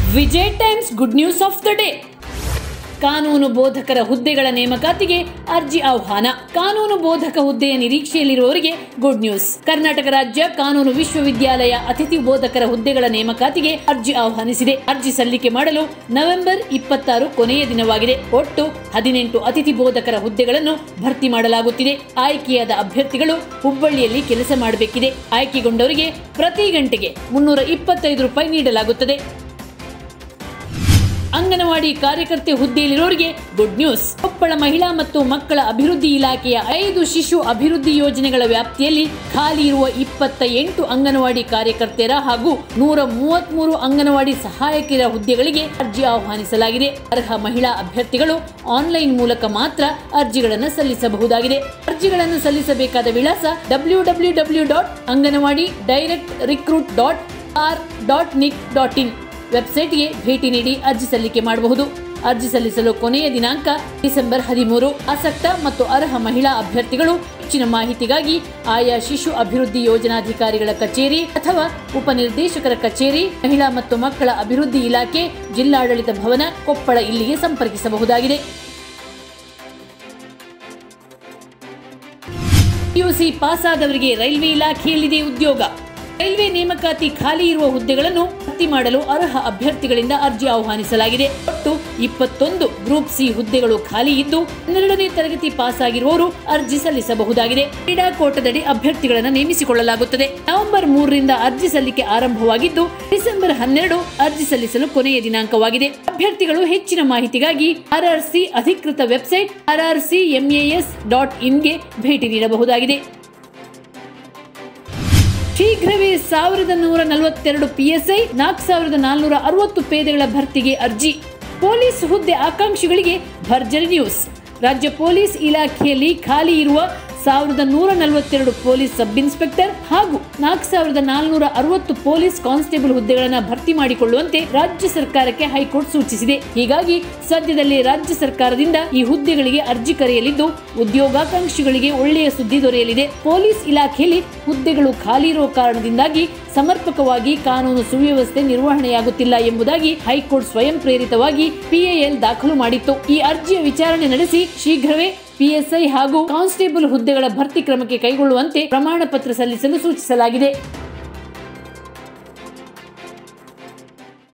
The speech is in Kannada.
Vijay Times good news of the day ಕಾನೂನು ಬೋಧಕರ ಹುದ್ದೆಗಳ ನೇಮಕಾತಿಗೆ ಅರ್ಜಿ ಆಹ್ವಾನ ಕಾನೂನು ಬೋಧಕ ಹುದ್ದೆಯ ನಿರೀಕ್ಷೆಯಲ್ಲಿರುವವರಿಗೆ ಗುಡ್ ನ್ಯೂಸ್ ಕರ್ನಾಟಕ ರಾಜ್ಯ ಕಾನೂನು ವಿಶ್ವವಿದ್ಯಾಲಯ ಅತಿಥಿ ಬೋಧಕರ ಹುದ್ದೆಗಳ ನೇಮಕಾತಿಗೆ ಅರ್ಜಿ ಆಹ್ವಾನಿಸಿದೆ ಅರ್ಜಿ ಸಲ್ಲಿಕೆ ಮಾಡಲು ನವೆಂಬರ್ ಇಪ್ಪತ್ತಾರು ಕೊನೆಯ ದಿನವಾಗಿದೆ ಒಟ್ಟು ಹದಿನೆಂಟು ಅತಿಥಿ ಬೋಧಕರ ಹುದ್ದೆಗಳನ್ನು ಭರ್ತಿ ಮಾಡಲಾಗುತ್ತಿದೆ ಆಯ್ಕೆಯಾದ ಅಭ್ಯರ್ಥಿಗಳು ಹುಬ್ಬಳ್ಳಿಯಲ್ಲಿ ಕೆಲಸ ಮಾಡಬೇಕಿದೆ ಆಯ್ಕೆಗೊಂಡವರಿಗೆ ಪ್ರತಿ ಗಂಟೆಗೆ ಮುನ್ನೂರ ಇಪ್ಪತ್ತೈದು ರೂಪಾಯಿ ನೀಡಲಾಗುತ್ತದೆ ಅಂಗನವಾಡಿ ಕಾರ್ಯಕರ್ತೆ ಹುದ್ದೆಯಲ್ಲಿರೋರಿಗೆ ಗುಡ್ ನ್ಯೂಸ್ ಕೊಪ್ಪಳ ಮಹಿಳಾ ಮತ್ತು ಮಕ್ಕಳ ಅಭಿವೃದ್ಧಿ ಇಲಾಖೆಯ ಐದು ಶಿಶು ಅಭಿವೃದ್ಧಿ ಯೋಜನೆಗಳ ವ್ಯಾಪ್ತಿಯಲ್ಲಿ ಖಾಲಿ ಇರುವ ಇಪ್ಪತ್ತ ಎಂಟು ಅಂಗನವಾಡಿ ಕಾರ್ಯಕರ್ತೆಯರ ಹಾಗೂ ನೂರ ಮೂವತ್ಮೂರು ಅಂಗನವಾಡಿ ಸಹಾಯಕಿಯರ ಹುದ್ದೆಗಳಿಗೆ ಅರ್ಜಿ ಆಹ್ವಾನಿಸಲಾಗಿದೆ ಅರ್ಹ ಮಹಿಳಾ ಅಭ್ಯರ್ಥಿಗಳು ಆನ್ಲೈನ್ ಮೂಲಕ ಮಾತ್ರ ಅರ್ಜಿಗಳನ್ನು ಸಲ್ಲಿಸಬಹುದಾಗಿದೆ ಅರ್ಜಿಗಳನ್ನು ಸಲ್ಲಿಸಬೇಕಾದ ವಿಳಾಸ W W W dot anganwadi direct recruit dot R dot nic dot in ವೆಬ್ಸೈಟ್ಗೆ ಭೇಟಿ ನೀಡಿ ಅರ್ಜಿ ಸಲ್ಲಿಕೆ ಮಾಡಬಹುದು ಅರ್ಜಿ ಸಲ್ಲಿಸಲು ಕೊನೆಯ ದಿನಾಂಕ ಡಿಸೆಂಬರ್ ಹದಿಮೂರು ಆಸಕ್ತ ಮತ್ತು ಅರ್ಹ ಮಹಿಳಾ ಅಭ್ಯರ್ಥಿಗಳು ಹೆಚ್ಚಿನ ಮಾಹಿತಿಗಾಗಿ ಆಯಾ ಶಿಶು ಅಭಿವೃದ್ಧಿ ಯೋಜನಾಧಿಕಾರಿಗಳ ಕಚೇರಿ ಅಥವಾ ಉಪನಿರ್ದೇಶಕರ ಕಚೇರಿ ಮಹಿಳಾ ಮತ್ತು ಮಕ್ಕಳ ಅಭಿವೃದ್ಧಿ ಇಲಾಖೆ ಜಿಲ್ಲಾಡಳಿತ ಭವನ ಕೊಪ್ಪಳ ಇಲ್ಲಿಗೆ ಸಂಪರ್ಕಿಸಬಹುದಾಗಿದೆ ಪಿಯುಸಿ ಪಾಸ್ ಆದವರಿಗೆ ರೈಲ್ವೆ ಇಲಾಖೆಯಲ್ಲಿದೆ ಉದ್ಯೋಗ ರೈಲ್ವೆ ನೇಮಕಾತಿ ಖಾಲಿ ಇರುವ ಹುದ್ದೆಗಳನ್ನು ಭರ್ತಿ ಮಾಡಲು ಅರ್ಹ ಅಭ್ಯರ್ಥಿಗಳಿಂದ ಅರ್ಜಿ ಆಹ್ವಾನಿಸಲಾಗಿದೆ ಒಟ್ಟು ಇಪ್ಪತ್ತೊಂದು ಗ್ರೂಪ್ ಸಿ ಹುದ್ದೆಗಳು ಖಾಲಿ ಇದ್ದು ಹನ್ನೆರಡನೇ ತರಗತಿ ಪಾಸ್ ಆಗಿರುವವರು ಅರ್ಜಿ ಸಲ್ಲಿಸಬಹುದಾಗಿದೆ ಕ್ರೀಡಾಕೋಟದಡಿ ಅಭ್ಯರ್ಥಿಗಳನ್ನು ನೇಮಿಸಿಕೊಳ್ಳಲಾಗುತ್ತದೆ ನವೆಂಬರ್ ಮೂರರಿಂದ ಅರ್ಜಿ ಸಲ್ಲಿಕೆ ಆರಂಭವಾಗಿದ್ದು ಡಿಸೆಂಬರ್ ಹನ್ನೆರಡು ಅರ್ಜಿ ಸಲ್ಲಿಸಲು ಕೊನೆಯ ದಿನಾಂಕವಾಗಿದೆ ಅಭ್ಯರ್ಥಿಗಳು ಹೆಚ್ಚಿನ ಮಾಹಿತಿಗಾಗಿ ಆರ್ಆರ್ಸಿ ಅಧಿಕೃತ ವೆಬ್ಸೈಟ್ ಆರ್ಆರ್ಸಿ ಎಂಎಎಸ್ ಡಾಟ್ ಇನ್ಗೆ ಭೇಟಿ ನೀಡಬಹುದಾಗಿದೆ ಶೀಘ್ರವೇ ಸಾವಿರದ ನೂರ ನಲವತ್ತೆರಡು ಪಿಎಸ್ಐ ನಾಲ್ಕು ಸಾವಿರದ ನಾಲ್ನೂರ ಅರವತ್ತು ಪೇದೆಗಳ ಭರ್ತಿಗೆ ಅರ್ಜಿ ಪೊಲೀಸ್ ಹುದ್ದೆ ಆಕಾಂಕ್ಷಿಗಳಿಗೆ ಭರ್ಜರಿ ನ್ಯೂಸ್ ರಾಜ್ಯ ಪೊಲೀಸ್ ಇಲಾಖೆಯಲ್ಲಿ ಖಾಲಿ ಇರುವ ಸಾವಿರದ ನೂರ ನಲವತ್ತೆರಡು ಪೊಲೀಸ್ ಸಬ್ ಇನ್ಸ್ಪೆಕ್ಟರ್ ಹಾಗೂ ನಾಲ್ಕು ಸಾವಿರದ ನಾಲ್ನೂರ ಅರವತ್ತು ಪೊಲೀಸ್ ಕಾನ್ಸ್ಟೇಬಲ್ ಹುದ್ದೆಗಳನ್ನು ಭರ್ತಿ ಮಾಡಿಕೊಳ್ಳುವಂತೆ ರಾಜ್ಯ ಸರ್ಕಾರಕ್ಕೆ ಹೈಕೋರ್ಟ್ ಸೂಚಿಸಿದೆ ಹೀಗಾಗಿ ಸದ್ಯದಲ್ಲೇ ರಾಜ್ಯ ಸರ್ಕಾರದಿಂದ ಈ ಹುದ್ದೆಗಳಿಗೆ ಅರ್ಜಿ ಕರೆಯಲಿದ್ದು ಉದ್ಯೋಗಾಕಾಂಕ್ಷಿಗಳಿಗೆ ಒಳ್ಳೆಯ ಸುದ್ದಿ ದೊರೆಯಲಿದೆ ಪೊಲೀಸ್ ಇಲಾಖೆಯಲ್ಲಿ ಹುದ್ದೆಗಳು ಖಾಲಿ ಇರುವ ಕಾರಣದಿಂದಾಗಿ ಸಮರ್ಪಕವಾಗಿ ಕಾನೂನು ಸುವ್ಯವಸ್ಥೆ ನಿರ್ವಹಣೆಯಾಗುತ್ತಿಲ್ಲ ಎಂಬುದಾಗಿ ಹೈಕೋರ್ಟ್ ಸ್ವಯಂ ಪ್ರೇರಿತವಾಗಿ ಪಿಎಎಲ್ ದಾಖಲು ಮಾಡಿತ್ತು ಈ ಅರ್ಜಿಯ ವಿಚಾರಣೆ ನಡೆಸಿ ಶೀಘ್ರವೇ ಪಿಎಸ್ಐ ಹಾಗೂ ಕಾನ್ಸ್ಟೇಬಲ್ ಹುದ್ದೆಗಳ ಭರ್ತಿ ಕ್ರಮಕ್ಕೆ ಕೈಗೊಳ್ಳುವಂತೆ ಪ್ರಮಾಣ ಪತ್ರ ಸಲ್ಲಿಸಲು ಸೂಚಿಸಲಾಗಿದೆ